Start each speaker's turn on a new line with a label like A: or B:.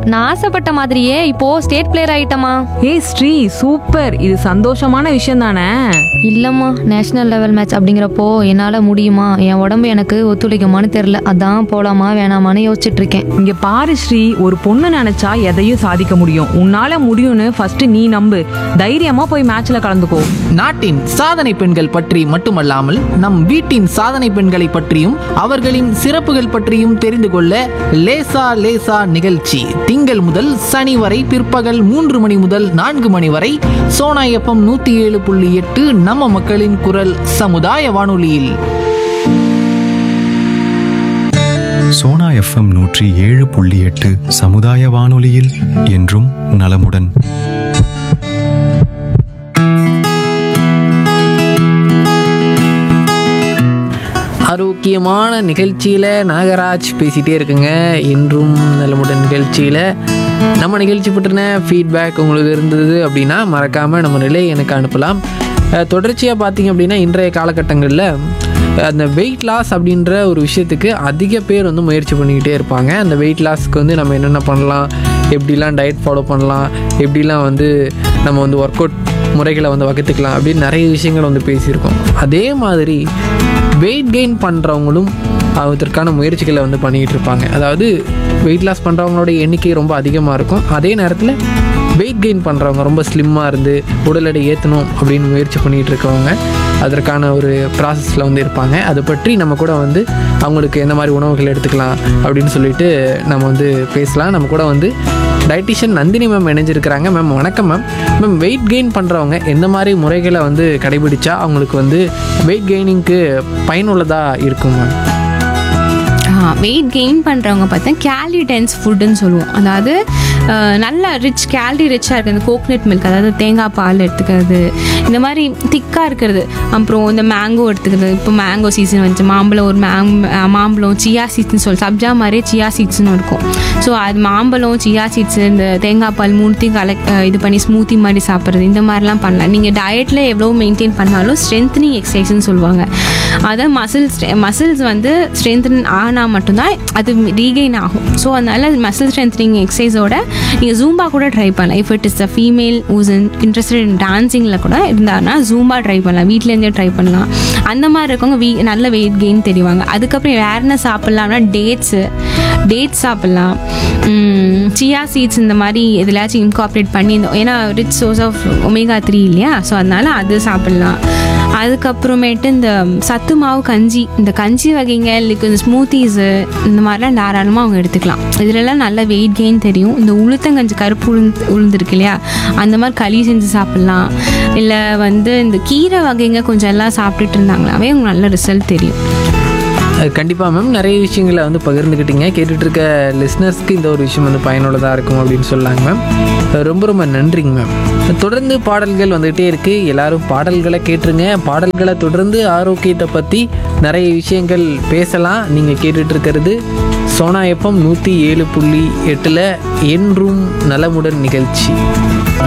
A: நான் ஆசைப்பட்ட மாதிரியே இப்போ ஸ்டேட் பிளேயர் ஆயிட்டமா
B: ஏய் ஸ்ரீ சூப்பர் இது சந்தோஷமான விஷயம் தானே
A: இல்லம்மா நேஷனல் லெவல் மேட்ச் அப்படிங்கிறப்போ என்னால முடியுமா என் உடம்பு எனக்கு ஒத்துழைக்குமான்னு தெரியல அதான் போலாமா வேணாமான்னு யோசிச்சுட்டு இருக்கேன்
B: இங்க பாரு ஸ்ரீ ஒரு பொண்ணு நினைச்சா எதையும் சாதிக்க முடியும் உன்னால முடியும்னு ஃபர்ஸ்ட் நீ நம்பு தைரியமா போய் மேட்ச்ல கலந்துக்கோ
C: நாட்டின் சாதனை பெண்கள் பற்றி மட்டுமல்லாமல் நம் வீட்டின் சாதனை பெண்களை பற்றியும் அவர்களின் சிறப்புகள் பற்றியும் தெரிந்து கொள்ள லேசா லேசா நிகழ்ச்சி திங்கள் முதல் சனி வரை பிற்பகல் மூன்று மணி முதல் நான்கு மணி வரை சோனா எஃப்எம் நூத்தி ஏழு புள்ளி எட்டு நம்ம மக்களின் குரல் சமுதாய வானொலியில்
D: சோனா எஃப்எம் நூற்றி ஏழு புள்ளி எட்டு சமுதாய வானொலியில் என்றும் நலமுடன்
C: ஆரோக்கியமான நிகழ்ச்சியில் நாகராஜ் பேசிகிட்டே இருக்குங்க இன்றும் நலமுடன் நிகழ்ச்சியில் நம்ம நிகழ்ச்சி பற்றின ஃபீட்பேக் உங்களுக்கு இருந்தது அப்படின்னா மறக்காமல் நம்ம நிலை எனக்கு அனுப்பலாம் தொடர்ச்சியாக பார்த்தீங்க அப்படின்னா இன்றைய காலகட்டங்களில் அந்த வெயிட் லாஸ் அப்படின்ற ஒரு விஷயத்துக்கு அதிக பேர் வந்து முயற்சி பண்ணிக்கிட்டே இருப்பாங்க அந்த வெயிட் லாஸ்க்கு வந்து நம்ம என்னென்ன பண்ணலாம் எப்படிலாம் டயட் ஃபாலோ பண்ணலாம் எப்படிலாம் வந்து நம்ம வந்து ஒர்க் அவுட் முறைகளை வந்து வகுத்துக்கலாம் அப்படின்னு நிறைய விஷயங்கள் வந்து பேசியிருக்கோம் அதே மாதிரி வெயிட் கெயின் பண்ணுறவங்களும் அதற்கான முயற்சிகளை வந்து பண்ணிக்கிட்டு இருப்பாங்க அதாவது வெயிட் லாஸ் பண்ணுறவங்களோட எண்ணிக்கை ரொம்ப அதிகமாக இருக்கும் அதே நேரத்தில் வெயிட் கெயின் பண்ணுறவங்க ரொம்ப ஸ்லிம்மாக இருந்து உடல் எடை ஏற்றணும் அப்படின்னு முயற்சி பண்ணிகிட்டு இருக்கவங்க அதற்கான ஒரு ப்ராசஸில் வந்து இருப்பாங்க அதை பற்றி நம்ம கூட வந்து அவங்களுக்கு எந்த மாதிரி உணவுகள் எடுத்துக்கலாம் அப்படின்னு சொல்லிட்டு நம்ம வந்து பேசலாம் நம்ம கூட வந்து டயட்டிஷியன் நந்தினி மேம் இணைஞ்சிருக்கிறாங்க மேம் வணக்கம் மேம் மேம் வெயிட் கெயின் பண்ணுறவங்க எந்த மாதிரி முறைகளை வந்து கடைபிடிச்சா அவங்களுக்கு வந்து வெயிட் கெய்னிங்க்கு பயனுள்ளதாக இருக்கும் மேம்
E: வெயிட் கெயின் பண்ணுறவங்க பார்த்தா கேலரி டென்ஸ் ஃபுட்டுன்னு சொல்லுவோம் அதாவது அஹ், நல்ல ரிச் கேலரி ரிச்சாக இருக்குது இந்த கோகனட் மில்க் அதாவது தேங்காய் பால் எடுத்துக்கிறது இந்த மாதிரி திக்காக இருக்கிறது அப்புறம் இந்த மேங்கோ எடுத்துக்கிறது இப்போ மேங்கோ சீசன் வந்துச்சு மாம்பழம் ஒரு மேங் மாம்பழம் சியா சீட்ஸ்னு சொல்லி சப்ஜா மாதிரி சியா சீட்ஸ்னு இருக்கும் ஸோ அது மாம்பழம் சியா சீட்ஸ் இந்த தேங்காய் பால் மூணுத்தையும் கலெக்ட் இது பண்ணி ஸ்மூத்தி மாதிரி சாப்பிட்றது இந்த மாதிரிலாம் பண்ணலாம் நீங்கள் டயட்டில் எவ்வளோ மெயின்டைன் பண்ணாலும் ஸ்ட்ரென்த்னிங் எக்ஸசைஸ்னு சொல்லுவாங்க அதான் மசில்ஸ் மசில்ஸ் வந்து ஸ்ட்ரென்தன் ஆனால் மட்டும்தான் அது ரீகெயின் ஆகும் ஸோ அதனால மசில் ஸ்ட்ரென்த்னிங் எக்ஸசைஸோட நீங்கள் ஜூம்பா கூட ட்ரை பண்ணலாம் if it is a female who's interested in டான்சிங்கில் கூட இருந்தாருன்னா ஜூம்பா ட்ரை பண்ணலாம் வீட்டிலேருந்தே ட்ரை பண்ணலாம் அந்த மாதிரி இருக்கவங்க வீ நல்ல வெயிட் கெயின் தெரிவாங்க அதுக்கப்புறம் வேற என்ன சாப்பிட்லாம்னா டேட்ஸு டேட்ஸ் சாப்பிட்லாம் சியா சீட்ஸ் இந்த மாதிரி எதுலாச்சும் இன்கார்பரேட் பண்ணி இந்த- ஏன்னா rich source of omega three இல்லையா ஸோ அதனால அது சாப்பிட்லாம் அதுக்கப்புறமேட்டு இந்த சத்து மாவு கஞ்சி இந்த கஞ்சி வகைங்க லிக்கு இந்த ஸ்மூத்திஸு இந்த மாதிரிலாம் தாராளமாக அவங்க எடுத்துக்கலாம் இதுலலாம் நல்ல வெயிட் கெயின் தெரியும் இந்த உளுத்தங்கஞ்சி கருப்பு உளுந்து உளுந்துருக்கு இல்லையா அந்த மாதிரி களி செஞ்சு சாப்பிட்லாம் இல்லை வந்து இந்த கீரை வகைங்க கொஞ்சம் எல்லாம் சாப்பிட்டுட்டு இருந்தாங்களாவே உங்களுக்கு நல்ல ரிசல்ட் தெரியும்
C: கண்டிப்பாக மேம் நிறைய விஷயங்களை வந்து பகிர்ந்துக்கிட்டீங்க கேட்டுட்டு இருக்க லிஸ்னர்ஸ்க்கு இந்த ஒரு விஷயம் வந்து பயனுள்ளதாக இருக்கும் அப்படின்னு சொல்லாங்க மேம் ரொம்ப ரொம்ப நன்றிங்க மேம் தொடர்ந்து பாடல்கள் வந்துகிட்டே இருக்குது எல்லாரும் பாடல்களை கேட்டுருங்க பாடல்களை தொடர்ந்து ஆரோக்கியத்தை பற்றி நிறைய விஷயங்கள் பேசலாம் நீங்கள் கேட்டுட்டு இருக்கிறது சோனா எஃப்எம் நூற்றி ஏழு புள்ளி எட்டில் என்றும் நலமுடன் நிகழ்ச்சி